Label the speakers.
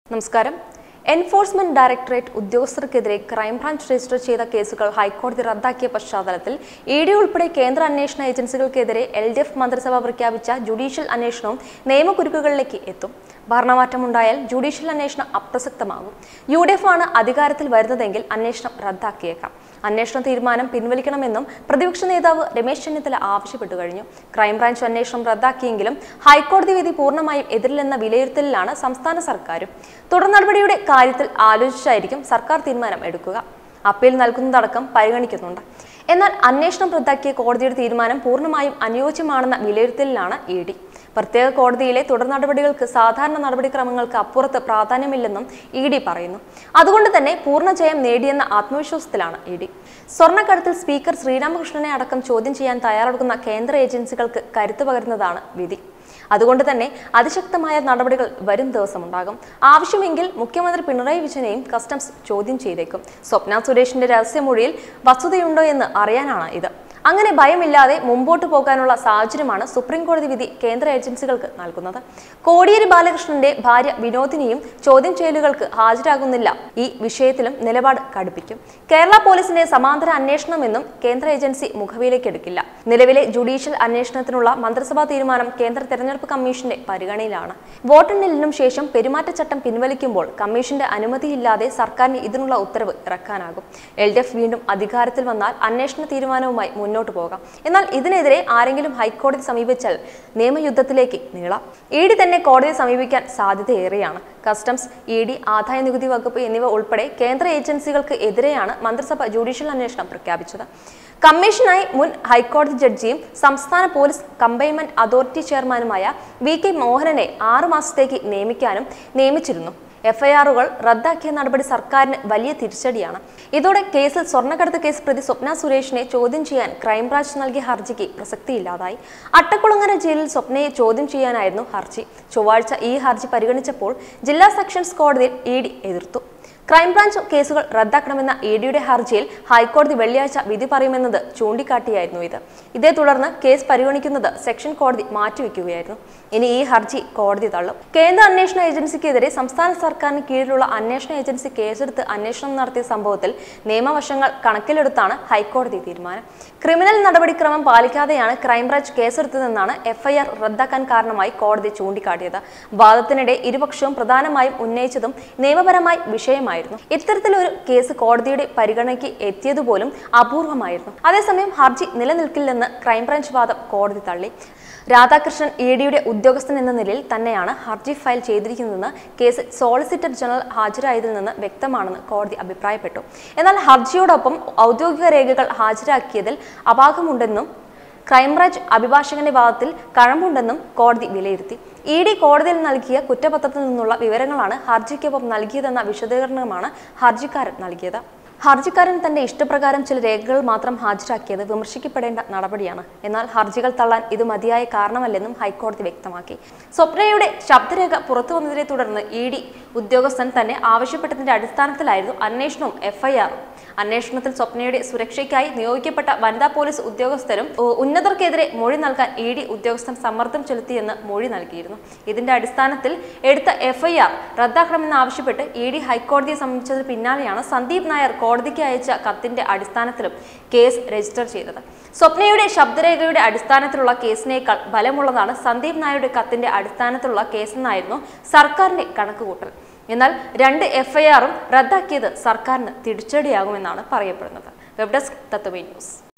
Speaker 1: നമസ്കാരം enforcement directorate ഉദ്യോഗസ്ഥർക്കെതിരെ crime branch register ചെയ്ത കേസുകൾ ഹൈക്കോടതി റദ്ദാക്കിയ പശ്ചാത്തലത്തിൽ ഇ ഡി ഉൾപ്പെടെ കേന്ദ്ര അന്വേഷണ ഏജൻസികൾക്കെതിരെ എൽ ഡി എഫ് മന്ത്രിസഭ പ്രഖ്യാപിച്ച ജുഡീഷ്യൽ അന്വേഷണവും നിയമക്കുരുക്കുകളിലേക്ക് എത്തും ഭരണമാറ്റമുണ്ടായാൽ ജുഡീഷ്യൽ അന്വേഷണം അപ്രസക്തമാകും യു ഡി എഫ് ആണ് അധികാരത്തിൽ വരുന്നതെങ്കിൽ അന്വേഷണം റദ്ദാക്കിയേക്കാം അന്വേഷണ തീരുമാനം പിൻവലിക്കണമെന്നും പ്രതിപക്ഷ നേതാവ് രമേശ് ചെന്നിത്തല ആവശ്യപ്പെട്ടു കഴിഞ്ഞു ക്രൈംബ്രാഞ്ച് അന്വേഷണം റദ്ദാക്കിയെങ്കിലും ഹൈക്കോടതി വിധി പൂർണ്ണമായും എതിരില്ലെന്ന വിലയിരുത്തലിലാണ് സംസ്ഥാന സർക്കാരും തുടർ നടപടിയുടെ കാര്യത്തിൽ ആലോചിച്ചായിരിക്കും സർക്കാർ തീരുമാനം എടുക്കുക അപ്പീൽ നൽകുന്നതടക്കം പരിഗണിക്കുന്നുണ്ട് എന്നാൽ അന്വേഷണം റദ്ദാക്കിയ കോടതിയുടെ തീരുമാനം പൂർണ്ണമായും അനുയോജ്യമാണെന്ന വിലയിരുത്തലിലാണ് ഇ ഡി പ്രത്യേക കോടതിയിലെ തുടർ നടപടികൾക്ക് സാധാരണ നടപടിക്രമങ്ങൾക്ക് അപ്പുറത്ത് പ്രാധാന്യമില്ലെന്നും ഇ ഡി പറയുന്നു അതുകൊണ്ട് തന്നെ പൂർണ്ണ ജയം നേടിയെന്ന ആത്മവിശ്വാസത്തിലാണ് ഇ ഡി സ്വർണ്ണക്കടത്തിൽ സ്പീക്കർ ശ്രീരാമകൃഷ്ണനെ അടക്കം ചോദ്യം ചെയ്യാൻ തയ്യാറെടുക്കുന്ന കേന്ദ്ര ഏജൻസികൾക്ക് കരുത്തു പകരുന്നതാണ് വിധി അതുകൊണ്ട് തന്നെ അതിശക്തമായ നടപടികൾ വരും ദിവസമുണ്ടാകും ആവശ്യമെങ്കിൽ മുഖ്യമന്ത്രി പിണറായി വിജയനെയും കസ്റ്റംസ് ചോദ്യം ചെയ്തേക്കും സ്വപ്ന സുരേഷിന്റെ രഹസ്യമൊഴിയിൽ വസ്തുതയുണ്ടോ എന്ന് അറിയാനാണ് ഇത് അങ്ങനെ ഭയമില്ലാതെ മുമ്പോട്ട് പോകാനുള്ള സാഹചര്യമാണ് സുപ്രീം കോടതി വിധി കേന്ദ്ര ഏജൻസികൾക്ക് നൽകുന്നത് കോടിയേരി ബാലകൃഷ്ണന്റെ ഭാര്യ വിനോദിനിയും ചോദ്യം ചെയ്യലുകൾക്ക് ഹാജരാകുന്നില്ല ഈ വിഷയത്തിലും നിലപാട് കടുപ്പിക്കും കേരള പോലീസിന്റെ സമാന്തര അന്വേഷണമെന്നും കേന്ദ്ര ഏജൻസി മുഖവിലേക്ക് എടുക്കില്ല നിലവിലെ ജുഡീഷ്യൽ അന്വേഷണത്തിനുള്ള മന്ത്രിസഭാ തീരുമാനം കേന്ദ്ര തെരഞ്ഞെടുപ്പ് കമ്മീഷന്റെ പരിഗണനയിലാണ് വോട്ടെണ്ണലിനും ശേഷം പെരുമാറ്റച്ചട്ടം പിൻവലിക്കുമ്പോൾ കമ്മീഷന്റെ അനുമതിയില്ലാതെ സർക്കാരിന് ഇതിനുള്ള ഉത്തരവ് ഇറക്കാനാകും എൽ ഡി എഫ് വീണ്ടും അധികാരത്തിൽ വന്നാൽ അന്വേഷണ തീരുമാനവുമായി മുന്നോട്ട് പോകാം എന്നാൽ ഇതിനെതിരെ ആരെങ്കിലും ഹൈക്കോടതി സമീപിച്ചാൽ നിയമയുദ്ധത്തിലേക്ക് നീളാം ഇ ഡി തന്നെ കോടതിയെ സമീപിക്കാൻ സാധ്യതയേറെയാണ് കസ്റ്റംസ് ഇ ഡി ആദായ നികുതി വകുപ്പ് എന്നിവ ഉൾപ്പെടെ കേന്ദ്ര ഏജൻസികൾക്ക് എതിരെയാണ് മന്ത്രിസഭ ജുഡീഷ്യൽ അന്വേഷണം പ്രഖ്യാപിച്ചത് കമ്മീഷനായി മുൻ ഹൈക്കോടതി ജഡ്ജിയും സംസ്ഥാന പോലീസ് കമ്പൈൻമെന്റ് അതോറിറ്റി ചെയർമാനുമായ വി കെ മോഹനനെ ആറു മാസത്തേക്ക് നിയമിക്കാനും നിയമിച്ചിരുന്നു എഫ്ഐആറുകൾ റദ്ദാക്കിയ നടപടി സർക്കാരിന് വലിയ തിരിച്ചടിയാണ് ഇതോടെ കേസിൽ സ്വർണ്ണക്കടത്ത് കേസ് പ്രതി സ്വപ്ന സുരേഷിനെ ചോദ്യം ചെയ്യാൻ ക്രൈംബ്രാഞ്ച് നൽകിയ ഹർജിക്ക് പ്രസക്തിയില്ലാതായി അട്ടക്കുളങ്ങര ജയിലിൽ സ്വപ്നയെ ചോദ്യം ചെയ്യാനായിരുന്നു ഹർജി ചൊവ്വാഴ്ച ഈ ഹർജി പരിഗണിച്ചപ്പോൾ ജില്ലാ സെഷൻസ് കോടതിയിൽ ഇ ഡി എതിർത്തു ക്രൈംബ്രാഞ്ച് കേസുകൾ റദ്ദാക്കണമെന്ന ഇ ഡിയുടെ ഹർജിയിൽ ഹൈക്കോടതി വെള്ളിയാഴ്ച വിധി പറയുമെന്നത് ചൂണ്ടിക്കാട്ടിയായിരുന്നു ഇത് ഇതേ തുടർന്ന് കേസ് പരിഗണിക്കുന്നത് സെക്ഷൻ കോടതി മാറ്റിവെക്കുകയായിരുന്നു ഇനി ഈ ഹർജി കോടതി തള്ളും കേന്ദ്ര അന്വേഷണ ഏജൻസിക്കെതിരെ സംസ്ഥാന സർക്കാരിന് കീഴിലുള്ള അന്വേഷണ ഏജൻസി കേസെടുത്ത് അന്വേഷണം നടത്തിയ സംഭവത്തിൽ നിയമവശങ്ങൾ കണക്കിലെടുത്താണ് ഹൈക്കോടതി തീരുമാനം ക്രിമിനൽ നടപടിക്രമം പാലിക്കാതെയാണ് ക്രൈംബ്രാഞ്ച് കേസെടുത്തതെന്നാണ് എഫ്ഐആർ റദ്ദാക്കാൻ കാരണമായി കോടതി ചൂണ്ടിക്കാട്ടിയത് വാദത്തിനിടെ ഇരുപക്ഷവും പ്രധാനമായും ഉന്നയിച്ചതും നിയമപരമായി വിഷയമായിരുന്നു ഇത്തരത്തിലൊരു കേസ് കോടതിയുടെ പരിഗണനയ്ക്ക് എത്തിയതുപോലും അപൂർവമായിരുന്നു അതേസമയം ഹർജി നിലനിൽക്കില്ലെന്ന് ക്രൈംബ്രാഞ്ച് വാദം കോടതി തള്ളി രാധാകൃഷ്ണൻ ഇ ഡിയുടെ ഉദ്യോഗസ്ഥൻ എന്ന നിലയിൽ തന്നെയാണ് ഹർജി ഫയൽ ചെയ്തിരിക്കുന്നതെന്ന് കേസ് സോളിസിറ്റർ ജനറൽ ഹാജരായതിൽ നിന്ന് വ്യക്തമാണെന്ന് കോടതി അഭിപ്രായപ്പെട്ടു എന്നാൽ ഹർജിയോടൊപ്പം ഔദ്യോഗിക രേഖകൾ ഹാജരാക്കിയതിൽ അപാകമുണ്ടെന്നും ക്രൈംബ്രാഞ്ച് അഭിഭാഷകന്റെ വാദത്തിൽ കഴമ്പുണ്ടെന്നും കോടതി വിലയിരുത്തി ഇ ഡി കോടതിയിൽ നൽകിയ കുറ്റപത്രത്തിൽ നിന്നുള്ള വിവരങ്ങളാണ് ഹർജിക്കൊപ്പം നൽകിയതെന്ന വിശദീകരണമാണ് ഹർജിക്കാരൻ നൽകിയത് ഹർജിക്കാരൻ തന്റെ ഇഷ്ടപ്രകാരം ചില രേഖകൾ മാത്രം ഹാജരാക്കിയത് വിമർശിക്കപ്പെടേണ്ട നടപടിയാണ് എന്നാൽ ഹർജികൾ തള്ളാൻ ഇത് മതിയായ കാരണമല്ലെന്നും ഹൈക്കോടതി വ്യക്തമാക്കി സ്വപ്നയുടെ ശബ്ദരേഖ പുറത്തു വന്നതിനെ തുടർന്ന് ഇ ഡി ഉദ്യോഗസ്ഥൻ തന്നെ ആവശ്യപ്പെട്ടതിന്റെ അടിസ്ഥാനത്തിലായിരുന്നു അന്വേഷണവും എഫ്ഐആറും അന്വേഷണത്തിൽ സ്വപ്നയുടെ സുരക്ഷയ്ക്കായി നിയോഗിക്കപ്പെട്ട വനിതാ പോലീസ് ഉദ്യോഗസ്ഥരും ഉ- ഉന്നതർക്കെതിരെ മൊഴി നൽകാൻ ഇ ഡി ഉദ്യോഗസ്ഥൻ സമ്മർദ്ദം ചെലുത്തിയെന്ന് മൊഴി നൽകിയിരുന്നു ഇതിന്റെ അടിസ്ഥാനത്തിൽ എടുത്ത എഫ്ഐആർ റദ്ദാക്കണമെന്നാവശ്യപ്പെട്ട് ഇ ഡി ഹൈക്കോടതിയെ സമീപിച്ചതിന് പിന്നാലെയാണ് സന്ദീപ് നായർ കോടതിക്ക് അയച്ച കത്തിന്റെ അടിസ്ഥാനത്തിലും കേസ് രജിസ്റ്റർ ചെയ്തത് സ്വപ്നയുടെ ശബ്ദരേഖയുടെ അടിസ്ഥാനത്തിലുള്ള കേസിനേക്കാൾ ബലമുള്ളതാണ് സന്ദീപ് നായരുടെ കത്തിന്റെ അടിസ്ഥാനത്തിലുള്ള കേസെന്നായിരുന്നു സർക്കാരിന്റെ കണക്കുകൂട്ടൽ എന്നാൽ രണ്ട് എഫ്ഐആറും റദ്ദാക്കിയത് സർക്കാരിന് തിരിച്ചടിയാകുമെന്നാണ് പറയപ്പെടുന്നത് വെബ് ഡെസ്ക് തത്വമേ ന്യൂസ്